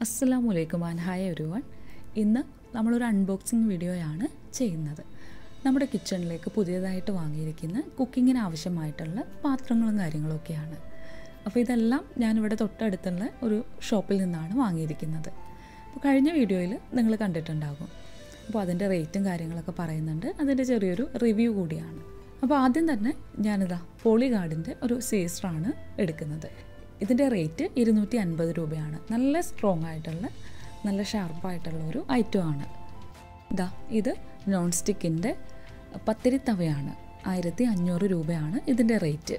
അസ്സലാമു അലൈക്കും and hi every one ഇന്ന് നമ്മളൊരു അൺബോക്സിങ് വീഡിയോയാണ് ചെയ്യുന്നത് നമ്മുടെ കിച്ചണിലേക്ക് പുതിയതായിട്ട് വാങ്ങിയിരിക്കുന്ന കുക്കിങ്ങിന് ആവശ്യമായിട്ടുള്ള പാത്രങ്ങളും കാര്യങ്ങളൊക്കെയാണ് അപ്പോൾ ഇതെല്ലാം ഞാനിവിടെ തൊട്ടടുത്തുള്ള ഒരു ഷോപ്പിൽ നിന്നാണ് വാങ്ങിയിരിക്കുന്നത് അപ്പോൾ കഴിഞ്ഞ വീഡിയോയിൽ നിങ്ങൾ കണ്ടിട്ടുണ്ടാകും അപ്പോൾ അതിൻ്റെ റേറ്റും കാര്യങ്ങളൊക്കെ പറയുന്നുണ്ട് അതിൻ്റെ ചെറിയൊരു റിവ്യൂ കൂടിയാണ് അപ്പോൾ ആദ്യം തന്നെ ഞാനിതാ പോളിഗാർഡിൻ്റെ ഒരു സീസറാണ് എടുക്കുന്നത് ഇതിൻ്റെ റേറ്റ് ഇരുന്നൂറ്റി അൻപത് രൂപയാണ് നല്ല സ്ട്രോങ് ആയിട്ടുള്ള നല്ല ഷാർപ്പായിട്ടുള്ള ഒരു ഐറ്റമാണ് ഇതാ ഇത് നോൺ സ്റ്റിക്കിൻ്റെ പത്തിരി തവയാണ് ആയിരത്തി അഞ്ഞൂറ് രൂപയാണ് ഇതിൻ്റെ റേറ്റ്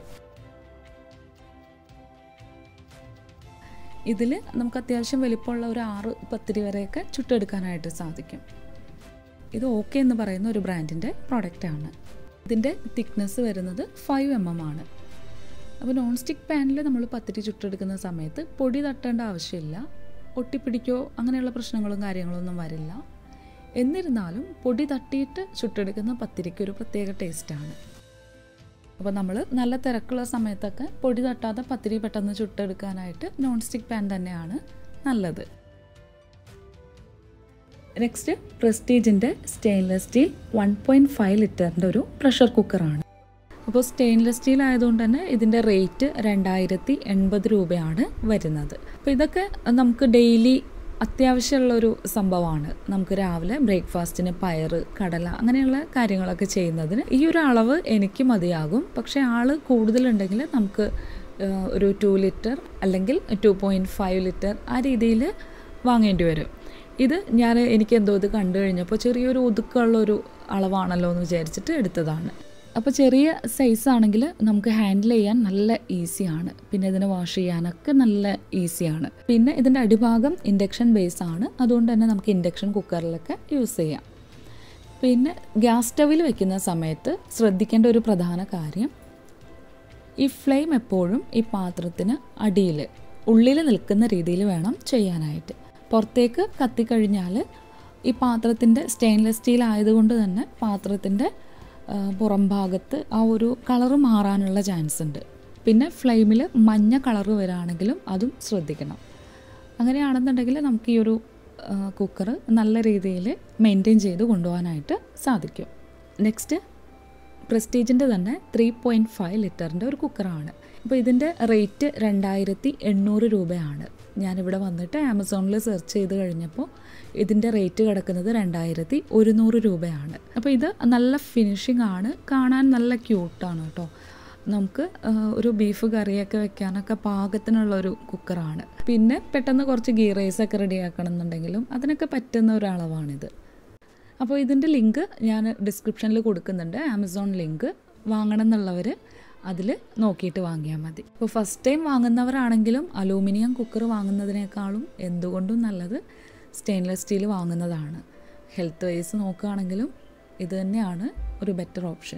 ഇതിൽ നമുക്ക് അത്യാവശ്യം വലിപ്പമുള്ള ഒരു ആറ് പത്തിരി വരെയൊക്കെ ചുട്ടെടുക്കാനായിട്ട് സാധിക്കും ഇത് ഓക്കെ എന്ന് പറയുന്ന ഒരു ബ്രാൻഡിൻ്റെ പ്രോഡക്റ്റാണ് ഇതിൻ്റെ തിക്നെസ് വരുന്നത് ഫൈവ് എം എം ആണ് അപ്പോൾ നോൺ സ്റ്റിക്ക് പാനിൽ നമ്മൾ പത്തിരി ചുട്ടെടുക്കുന്ന സമയത്ത് പൊടി തട്ടേണ്ട ആവശ്യമില്ല ഒട്ടിപ്പിടിക്കോ അങ്ങനെയുള്ള പ്രശ്നങ്ങളും കാര്യങ്ങളൊന്നും വരില്ല എന്നിരുന്നാലും പൊടി തട്ടിയിട്ട് ചുട്ടെടുക്കുന്ന പത്തിരിക്ക് ഒരു പ്രത്യേക ടേസ്റ്റാണ് അപ്പോൾ നമ്മൾ നല്ല തിരക്കുള്ള സമയത്തൊക്കെ പൊടി തട്ടാതെ പത്തിരി പെട്ടെന്ന് ചുട്ടെടുക്കാനായിട്ട് നോൺ സ്റ്റിക്ക് പാൻ തന്നെയാണ് നല്ലത് നെക്സ്റ്റ് പ്രസ്റ്റീജിൻ്റെ stainless steel one point five ലിറ്ററിൻ്റെ ഒരു പ്രഷർ കുക്കറാണ് അപ്പോൾ സ്റ്റെയിൻലെസ് സ്റ്റീൽ ആയതുകൊണ്ട് തന്നെ ഇതിൻ്റെ റേറ്റ് രണ്ടായിരത്തി എൺപത് രൂപയാണ് വരുന്നത് അപ്പോൾ ഇതൊക്കെ നമുക്ക് ഡെയിലി അത്യാവശ്യമുള്ളൊരു സംഭവമാണ് നമുക്ക് രാവിലെ ബ്രേക്ക്ഫാസ്റ്റിന് പയറ് കടല അങ്ങനെയുള്ള കാര്യങ്ങളൊക്കെ ചെയ്യുന്നതിന് ഈ ഒരു അളവ് എനിക്ക് മതിയാകും പക്ഷേ ആൾ കൂടുതലുണ്ടെങ്കിൽ നമുക്ക് ഒരു ടു ലിറ്റർ അല്ലെങ്കിൽ ടു പോയിൻറ്റ് ഫൈവ് ലിറ്റർ ആ രീതിയിൽ വാങ്ങേണ്ടി വരും ഇത് ഞാൻ എനിക്ക് എന്തോ ഇത് കണ്ടു കഴിഞ്ഞപ്പോൾ ചെറിയൊരു ഒതുക്കമുള്ളൊരു അളവാണല്ലോ എന്ന് വിചാരിച്ചിട്ട് എടുത്തതാണ് അപ്പോൾ ചെറിയ സൈസ് ആണെങ്കിൽ നമുക്ക് ഹാൻഡിൽ ചെയ്യാൻ നല്ല ഈസിയാണ് പിന്നെ ഇതിനെ വാഷ് ചെയ്യാനൊക്കെ നല്ല ഈസിയാണ് പിന്നെ ഇതിൻ്റെ അടിഭാഗം ഇൻഡക്ഷൻ ബേസ് ആണ് അതുകൊണ്ട് തന്നെ നമുക്ക് ഇൻഡക്ഷൻ കുക്കറിലൊക്കെ യൂസ് ചെയ്യാം പിന്നെ ഗ്യാസ് സ്റ്റവിൽ വെക്കുന്ന സമയത്ത് ശ്രദ്ധിക്കേണ്ട ഒരു പ്രധാന കാര്യം ഈ ഫ്ലെയിം എപ്പോഴും ഈ പാത്രത്തിന് അടിയിൽ ഉള്ളിൽ നിൽക്കുന്ന രീതിയിൽ വേണം ചെയ്യാനായിട്ട് പുറത്തേക്ക് കത്തിക്കഴിഞ്ഞാൽ ഈ പാത്രത്തിൻ്റെ സ്റ്റെയിൻലെസ് സ്റ്റീൽ ആയതുകൊണ്ട് തന്നെ പാത്രത്തിൻ്റെ പുറം ഭാഗത്ത് ആ ഒരു കളറ് മാറാനുള്ള ചാൻസ് ഉണ്ട് പിന്നെ ഫ്ലെയിമിൽ മഞ്ഞ കളറ് വരാണെങ്കിലും അതും ശ്രദ്ധിക്കണം അങ്ങനെയാണെന്നുണ്ടെങ്കിൽ നമുക്ക് ഈ ഒരു കുക്കർ നല്ല രീതിയിൽ മെയിൻറ്റെയിൻ ചെയ്ത് കൊണ്ടുപോകാനായിട്ട് സാധിക്കും നെക്സ്റ്റ് പ്രസ്റ്റീജിൻ്റെ തന്നെ ത്രീ പോയിൻറ്റ് ഫൈവ് ലിറ്ററിൻ്റെ ഒരു കുക്കറാണ് അപ്പോൾ ഇതിൻ്റെ റേറ്റ് രണ്ടായിരത്തി എണ്ണൂറ് രൂപയാണ് ഞാനിവിടെ വന്നിട്ട് ആമസോണിൽ സെർച്ച് ചെയ്ത് കഴിഞ്ഞപ്പോൾ ഇതിൻ്റെ റേറ്റ് കിടക്കുന്നത് രണ്ടായിരത്തി ഒരുന്നൂറ് രൂപയാണ് അപ്പോൾ ഇത് നല്ല ഫിനിഷിംഗ് ആണ് കാണാൻ നല്ല ക്യൂട്ടാണ് കേട്ടോ നമുക്ക് ഒരു ബീഫ് കറിയൊക്കെ വെക്കാനൊക്കെ പാകത്തിനുള്ളൊരു കുക്കറാണ് പിന്നെ പെട്ടെന്ന് കുറച്ച് ഗീ റൈസൊക്കെ റെഡിയാക്കണം എന്നുണ്ടെങ്കിലും അതിനൊക്കെ പറ്റുന്ന ഒരളവാണിത് അപ്പോൾ ഇതിൻ്റെ ലിങ്ക് ഞാൻ ഡിസ്ക്രിപ്ഷനിൽ കൊടുക്കുന്നുണ്ട് ആമസോൺ ലിങ്ക് വാങ്ങണം എന്നുള്ളവർ അതിൽ നോക്കിയിട്ട് വാങ്ങിയാൽ മതി ഇപ്പോൾ ഫസ്റ്റ് ടൈം വാങ്ങുന്നവരാണെങ്കിലും അലൂമിനിയം കുക്കർ വാങ്ങുന്നതിനേക്കാളും എന്തുകൊണ്ടും നല്ലത് സ്റ്റെയിൻലെസ് സ്റ്റീൽ വാങ്ങുന്നതാണ് ഹെൽത്ത് വൈസ് നോക്കുകയാണെങ്കിലും ഇത് തന്നെയാണ് ഒരു ബെറ്റർ ഓപ്ഷൻ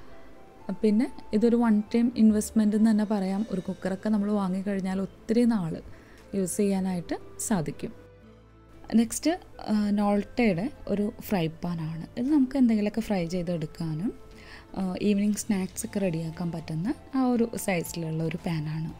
പിന്നെ ഇതൊരു വൺ ടൈം ഇൻവെസ്റ്റ്മെൻ്റ് എന്ന് തന്നെ പറയാം ഒരു കുക്കറൊക്കെ നമ്മൾ വാങ്ങിക്കഴിഞ്ഞാൽ ഒത്തിരി നാൾ യൂസ് ചെയ്യാനായിട്ട് സാധിക്കും നെക്സ്റ്റ് നോൾട്ടയുടെ ഒരു ഫ്രൈ പാനാണ് ഇത് നമുക്ക് എന്തെങ്കിലുമൊക്കെ ഫ്രൈ ചെയ്തെടുക്കാനും ഈവനിങ് സ്നാക്സ് ഒക്കെ റെഡിയാക്കാൻ പറ്റുന്ന ആ ഒരു സൈസിലുള്ള ഒരു പാനാണ്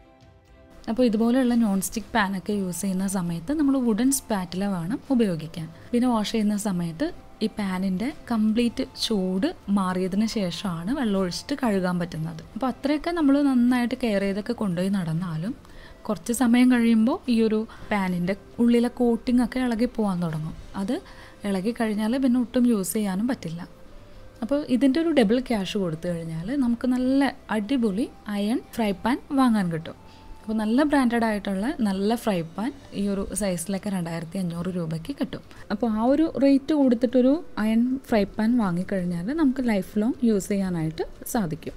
അപ്പോൾ ഇതുപോലെയുള്ള നോൺ സ്റ്റിക്ക് പാനൊക്കെ യൂസ് ചെയ്യുന്ന സമയത്ത് നമ്മൾ വുഡൻ സ്പാറ്റില വേണം ഉപയോഗിക്കാൻ പിന്നെ വാഷ് ചെയ്യുന്ന സമയത്ത് ഈ പാനിൻ്റെ കംപ്ലീറ്റ് ചൂട് മാറിയതിന് ശേഷമാണ് വെള്ളം ഒഴിച്ചിട്ട് കഴുകാൻ പറ്റുന്നത് അപ്പോൾ അത്രയൊക്കെ നമ്മൾ നന്നായിട്ട് കെയർ ചെയ്തൊക്കെ കൊണ്ടുപോയി നടന്നാലും കുറച്ച് സമയം കഴിയുമ്പോൾ ഈ ഒരു പാനിൻ്റെ ഉള്ളിലെ കോട്ടിംഗ് ഒക്കെ ഇളകി പോകാൻ തുടങ്ങും അത് ഇളകി കഴിഞ്ഞാൽ പിന്നെ ഒട്ടും യൂസ് ചെയ്യാനും പറ്റില്ല അപ്പോൾ ഇതിൻ്റെ ഒരു ഡബിൾ ക്യാഷ് കൊടുത്തു കഴിഞ്ഞാൽ നമുക്ക് നല്ല അടിപൊളി അയൺ ഫ്രൈ പാൻ വാങ്ങാൻ കിട്ടും അപ്പോൾ നല്ല ബ്രാൻഡഡ് ആയിട്ടുള്ള നല്ല ഫ്രൈ പാൻ ഈ ഒരു സൈസിലൊക്കെ രണ്ടായിരത്തി അഞ്ഞൂറ് രൂപയ്ക്ക് കിട്ടും അപ്പോൾ ആ ഒരു റേറ്റ് കൊടുത്തിട്ടൊരു അയൺ ഫ്രൈ പാൻ വാങ്ങിക്കഴിഞ്ഞാൽ നമുക്ക് ലൈഫ് ലോങ് യൂസ് ചെയ്യാനായിട്ട് സാധിക്കും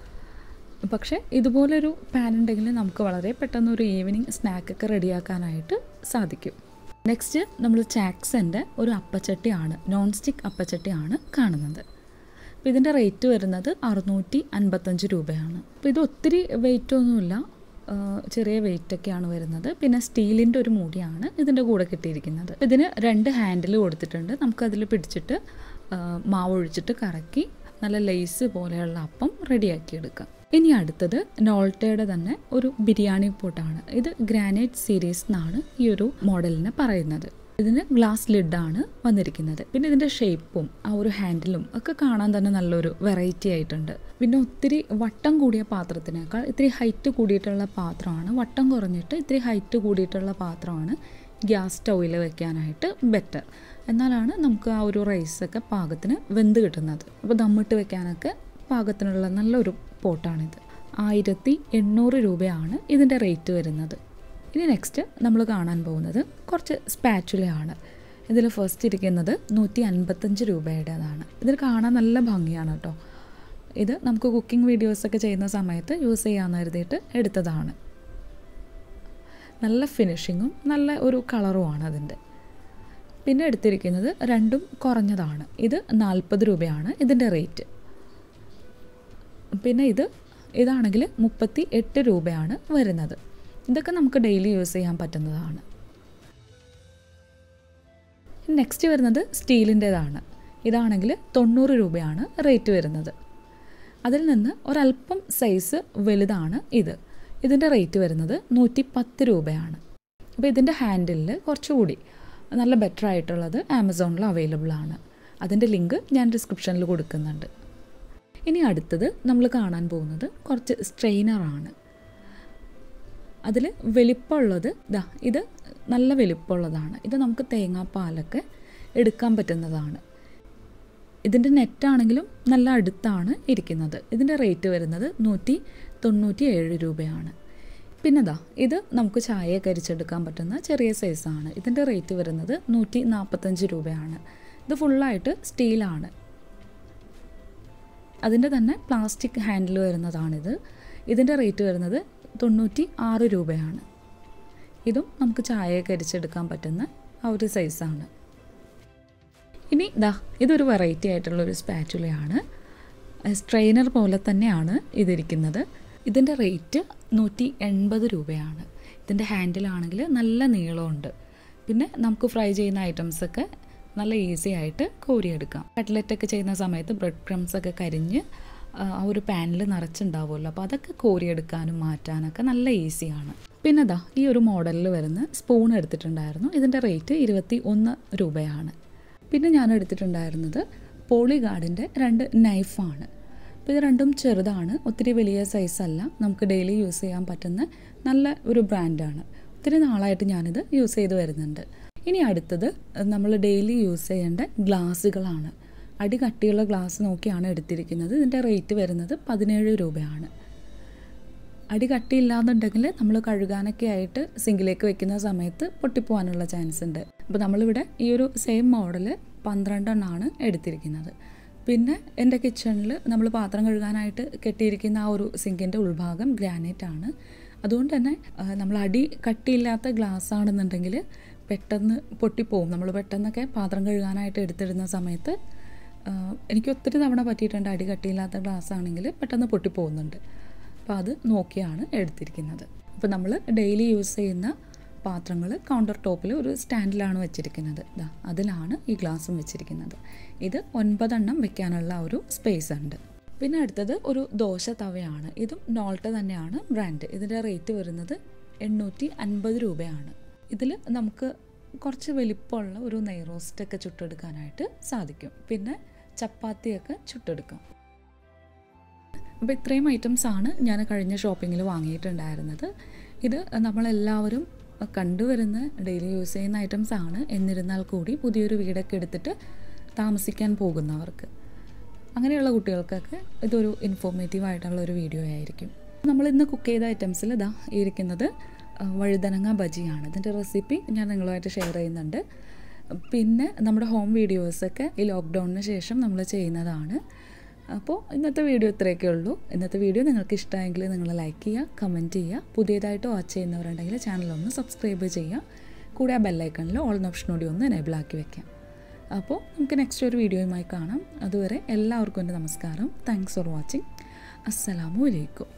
പക്ഷേ ഇതുപോലൊരു പാൻ ഉണ്ടെങ്കിൽ നമുക്ക് വളരെ പെട്ടെന്ന് ഒരു ഈവനിങ് സ്നാക്കൊക്കെ റെഡിയാക്കാനായിട്ട് സാധിക്കും നെക്സ്റ്റ് നമ്മൾ ചാക്സൻ്റെ ഒരു അപ്പച്ചട്ടിയാണ് നോൺ സ്റ്റിക്ക് അപ്പച്ചട്ടിയാണ് കാണുന്നത് അപ്പോൾ ഇതിൻ്റെ റേറ്റ് വരുന്നത് അറുന്നൂറ്റി അൻപത്തഞ്ച് രൂപയാണ് അപ്പോൾ ഇത് ഒത്തിരി വെയിറ്റ് ഒന്നുമില്ല ചെറിയ വെയിറ്റൊക്കെയാണ് വരുന്നത് പിന്നെ സ്റ്റീലിൻ്റെ ഒരു മൂടിയാണ് ഇതിൻ്റെ കൂടെ കിട്ടിയിരിക്കുന്നത് ഇതിന് രണ്ട് ഹാൻഡിൽ കൊടുത്തിട്ടുണ്ട് നമുക്കതിൽ പിടിച്ചിട്ട് മാവ് ഒഴിച്ചിട്ട് കറക്കി നല്ല ലേസ് പോലെയുള്ള അപ്പം റെഡിയാക്കി എടുക്കാം ഇനി അടുത്തത് നോൾട്ടയുടെ തന്നെ ഒരു ബിരിയാണി പോട്ടാണ് ഇത് ഗ്രാനൈറ്റ് സീരീസ് എന്നാണ് ഈ ഒരു മോഡലിന് പറയുന്നത് ഇതിന് ഗ്ലാസ് ലിഡാണ് വന്നിരിക്കുന്നത് പിന്നെ ഇതിൻ്റെ ഷേപ്പും ആ ഒരു ഹാൻഡിലും ഒക്കെ കാണാൻ തന്നെ നല്ലൊരു വെറൈറ്റി ആയിട്ടുണ്ട് പിന്നെ ഒത്തിരി വട്ടം കൂടിയ പാത്രത്തിനേക്കാൾ ഇത്തിരി ഹൈറ്റ് കൂടിയിട്ടുള്ള പാത്രമാണ് വട്ടം കുറഞ്ഞിട്ട് ഇത്തിരി ഹൈറ്റ് കൂടിയിട്ടുള്ള പാത്രമാണ് ഗ്യാസ് സ്റ്റൗവിൽ വെക്കാനായിട്ട് ബെറ്റർ എന്നാലാണ് നമുക്ക് ആ ഒരു റൈസൊക്കെ പാകത്തിന് വെന്ത് കിട്ടുന്നത് അപ്പോൾ ദമ്മിട്ട് വെക്കാനൊക്കെ പാകത്തിനുള്ള നല്ലൊരു പോട്ടാണിത് ആയിരത്തി എണ്ണൂറ് രൂപയാണ് ഇതിൻ്റെ റേറ്റ് വരുന്നത് ഇനി നെക്സ്റ്റ് നമ്മൾ കാണാൻ പോകുന്നത് കുറച്ച് സ്പാച്ചുലയാണ് ഇതിൽ ഫസ്റ്റ് ഇരിക്കുന്നത് നൂറ്റി അൻപത്തഞ്ച് രൂപയുടേതാണ് ഇതിൽ കാണാൻ നല്ല ഭംഗിയാണ് കേട്ടോ ഇത് നമുക്ക് കുക്കിംഗ് വീഡിയോസൊക്കെ ചെയ്യുന്ന സമയത്ത് യൂസ് ചെയ്യാമെന്ന് കരുതിയിട്ട് എടുത്തതാണ് നല്ല ഫിനിഷിങ്ങും നല്ല ഒരു കളറുമാണ് അതിൻ്റെ പിന്നെ എടുത്തിരിക്കുന്നത് രണ്ടും കുറഞ്ഞതാണ് ഇത് നാൽപ്പത് രൂപയാണ് ഇതിൻ്റെ റേറ്റ് പിന്നെ ഇത് ഇതാണെങ്കിൽ മുപ്പത്തി എട്ട് രൂപയാണ് വരുന്നത് ഇതൊക്കെ നമുക്ക് ഡെയിലി യൂസ് ചെയ്യാൻ പറ്റുന്നതാണ് നെക്സ്റ്റ് വരുന്നത് സ്റ്റീലിൻ്റേതാണ് ഇതാണെങ്കിൽ തൊണ്ണൂറ് രൂപയാണ് റേറ്റ് വരുന്നത് അതിൽ നിന്ന് ഒരല്പം സൈസ് വലുതാണ് ഇത് ഇതിൻ്റെ റേറ്റ് വരുന്നത് നൂറ്റി പത്ത് രൂപയാണ് അപ്പോൾ ഇതിൻ്റെ ഹാൻഡിലിൽ കുറച്ചുകൂടി നല്ല ബെറ്റർ ആയിട്ടുള്ളത് ആമസോണിൽ അവൈലബിൾ ആണ് അതിൻ്റെ ലിങ്ക് ഞാൻ ഡിസ്ക്രിപ്ഷനിൽ കൊടുക്കുന്നുണ്ട് ഇനി അടുത്തത് നമ്മൾ കാണാൻ പോകുന്നത് കുറച്ച് സ്ട്രെയിനറാണ് അതിൽ വലിപ്പമുള്ളത് ദാ ഇത് നല്ല വലിപ്പമുള്ളതാണ് ഇത് നമുക്ക് തേങ്ങാപ്പാലൊക്കെ എടുക്കാൻ പറ്റുന്നതാണ് ഇതിൻ്റെ നെറ്റാണെങ്കിലും നല്ല അടുത്താണ് ഇരിക്കുന്നത് ഇതിൻ്റെ റേറ്റ് വരുന്നത് നൂറ്റി തൊണ്ണൂറ്റി ഏഴ് രൂപയാണ് പിന്നെ ദാ ഇത് നമുക്ക് ചായ കരിച്ചെടുക്കാൻ പറ്റുന്ന ചെറിയ സൈസാണ് ഇതിൻ്റെ റേറ്റ് വരുന്നത് നൂറ്റി നാൽപ്പത്തഞ്ച് രൂപയാണ് ഇത് ഫുള്ളായിട്ട് സ്റ്റീലാണ് അതിൻ്റെ തന്നെ പ്ലാസ്റ്റിക് ഹാൻഡിൽ വരുന്നതാണിത് ഇതിൻ്റെ റേറ്റ് വരുന്നത് തൊണ്ണൂറ്റി ആറ് രൂപയാണ് ഇതും നമുക്ക് ചായ കരിച്ചെടുക്കാൻ പറ്റുന്ന ആ ഒരു സൈസാണ് ഇനി ദാ ഇതൊരു വെറൈറ്റി ആയിട്ടുള്ള ഒരു സ്പാച്ചുലയാണ് സ്ട്രെയിനർ പോലെ തന്നെയാണ് ഇതിരിക്കുന്നത് ഇതിൻ്റെ റേറ്റ് നൂറ്റി എൺപത് രൂപയാണ് ഇതിൻ്റെ ഹാൻഡിലാണെങ്കിൽ നല്ല നീളമുണ്ട് പിന്നെ നമുക്ക് ഫ്രൈ ചെയ്യുന്ന ഐറ്റംസൊക്കെ നല്ല ഈസി ആയിട്ട് കോരിയെടുക്കാം കട്ട്ലറ്റൊക്കെ ചെയ്യുന്ന സമയത്ത് ബ്രെഡ് ക്രംസ് ഒക്കെ കരിഞ്ഞ് ആ ഒരു പാനിൽ നിറച്ചുണ്ടാവുമല്ലോ അപ്പോൾ അതൊക്കെ കോരിയെടുക്കാനും മാറ്റാനൊക്കെ നല്ല ഈസിയാണ് പിന്നെ ദാ ഈ ഒരു മോഡലിൽ വരുന്ന സ്പൂൺ എടുത്തിട്ടുണ്ടായിരുന്നു ഇതിൻ്റെ റേറ്റ് ഇരുപത്തി ഒന്ന് രൂപയാണ് പിന്നെ ഞാൻ എടുത്തിട്ടുണ്ടായിരുന്നത് പോളിഗാർഡിൻ്റെ രണ്ട് നൈഫാണ് അപ്പോൾ ഇത് രണ്ടും ചെറുതാണ് ഒത്തിരി വലിയ സൈസല്ല നമുക്ക് ഡെയിലി യൂസ് ചെയ്യാൻ പറ്റുന്ന നല്ല ഒരു ബ്രാൻഡാണ് ഒത്തിരി നാളായിട്ട് ഞാനിത് യൂസ് ചെയ്ത് വരുന്നുണ്ട് ഇനി അടുത്തത് നമ്മൾ ഡെയിലി യൂസ് ചെയ്യേണ്ട ഗ്ലാസ്സുകളാണ് അടി കട്ടിയുള്ള ഗ്ലാസ് നോക്കിയാണ് എടുത്തിരിക്കുന്നത് ഇതിൻ്റെ റേറ്റ് വരുന്നത് പതിനേഴ് രൂപയാണ് അടി കട്ടിയില്ലാന്നുണ്ടെങ്കിൽ നമ്മൾ കഴുകാനൊക്കെ ആയിട്ട് സിങ്കിലേക്ക് വെക്കുന്ന സമയത്ത് പൊട്ടിപ്പോകാനുള്ള ചാൻസ് ഉണ്ട് അപ്പോൾ നമ്മളിവിടെ ഈ ഒരു സെയിം മോഡൽ പന്ത്രണ്ടെണ്ണമാണ് എടുത്തിരിക്കുന്നത് പിന്നെ എൻ്റെ കിച്ചണിൽ നമ്മൾ പാത്രം കഴുകാനായിട്ട് കെട്ടിയിരിക്കുന്ന ആ ഒരു സിങ്കിൻ്റെ ഉൾഭാഗം ഗ്രാനൈറ്റ് ആണ് അതുകൊണ്ട് തന്നെ നമ്മൾ അടി കട്ടിയില്ലാത്ത ഗ്ലാസ് ആണെന്നുണ്ടെങ്കിൽ പെട്ടെന്ന് പൊട്ടിപ്പോവും നമ്മൾ പെട്ടെന്നൊക്കെ പാത്രം കഴുകാനായിട്ട് എടുത്തിടുന്ന സമയത്ത് എനിക്ക് ഒത്തിരി തവണ പറ്റിയിട്ടുണ്ട് അടി കട്ടിയില്ലാത്ത ഗ്ലാസ് ആണെങ്കിൽ പെട്ടെന്ന് പൊട്ടിപ്പോകുന്നുണ്ട് അപ്പോൾ അത് നോക്കിയാണ് എടുത്തിരിക്കുന്നത് അപ്പോൾ നമ്മൾ ഡെയിലി യൂസ് ചെയ്യുന്ന പാത്രങ്ങൾ കൗണ്ടർ ടോപ്പിൽ ഒരു സ്റ്റാൻഡിലാണ് വെച്ചിരിക്കുന്നത് ഇതാ അതിലാണ് ഈ ഗ്ലാസും വെച്ചിരിക്കുന്നത് ഇത് ഒൻപതെണ്ണം വെക്കാനുള്ള ഒരു സ്പേസ് ഉണ്ട് പിന്നെ അടുത്തത് ഒരു ദോശ തവയാണ് ഇതും നോൾട്ട തന്നെയാണ് ബ്രാൻഡ് ഇതിൻ്റെ റേറ്റ് വരുന്നത് എണ്ണൂറ്റി അൻപത് രൂപയാണ് ഇതിൽ നമുക്ക് കുറച്ച് വലിപ്പമുള്ള ഒരു നെയ് റോസ്റ്റൊക്കെ ചുട്ടെടുക്കാനായിട്ട് സാധിക്കും പിന്നെ ചപ്പാത്തിയൊക്കെ ചുട്ടെടുക്കാം അപ്പോൾ ഇത്രയും ഐറ്റംസ് ആണ് ഞാൻ കഴിഞ്ഞ ഷോപ്പിങ്ങിൽ വാങ്ങിയിട്ടുണ്ടായിരുന്നത് ഇത് നമ്മളെല്ലാവരും കണ്ടുവരുന്ന ഡെയിലി യൂസ് ചെയ്യുന്ന ഐറ്റംസ് ആണ് എന്നിരുന്നാൽ കൂടി പുതിയൊരു വീടൊക്കെ എടുത്തിട്ട് താമസിക്കാൻ പോകുന്നവർക്ക് അങ്ങനെയുള്ള കുട്ടികൾക്കൊക്കെ ഇതൊരു ഇൻഫോർമേറ്റീവ് ആയിട്ടുള്ള ഒരു വീഡിയോ ആയിരിക്കും നമ്മൾ ഇന്ന് കുക്ക് ചെയ്ത ഐറ്റംസിൽ ഇതാ ഇരിക്കുന്നത് വഴുതനങ്ങ ബജിയാണ് ഇതിൻ്റെ റെസിപ്പി ഞാൻ നിങ്ങളുമായിട്ട് ഷെയർ ചെയ്യുന്നുണ്ട് പിന്നെ നമ്മുടെ ഹോം വീഡിയോസൊക്കെ ഈ ലോക്ക്ഡൗണിന് ശേഷം നമ്മൾ ചെയ്യുന്നതാണ് അപ്പോൾ ഇന്നത്തെ വീഡിയോ ഇത്രയൊക്കെ ഉള്ളൂ ഇന്നത്തെ വീഡിയോ നിങ്ങൾക്ക് ഇഷ്ടമായെങ്കിൽ നിങ്ങൾ ലൈക്ക് ചെയ്യുക കമൻറ്റ് ചെയ്യുക പുതിയതായിട്ട് വാച്ച് ചെയ്യുന്നവരുണ്ടെങ്കിൽ ചാനൽ ഒന്ന് സബ്സ്ക്രൈബ് ചെയ്യുക കൂടെ ആ ബെല്ലൈക്കണിൽ ഓൾ ഓപ്ഷൻ കൂടി ഒന്ന് എനേബിൾ ആക്കി വെക്കാം അപ്പോൾ നമുക്ക് നെക്സ്റ്റ് ഒരു വീഡിയോയുമായി കാണാം അതുവരെ എല്ലാവർക്കും എൻ്റെ നമസ്കാരം താങ്ക്സ് ഫോർ വാച്ചിങ് അസ്സലാമു അലൈക്കും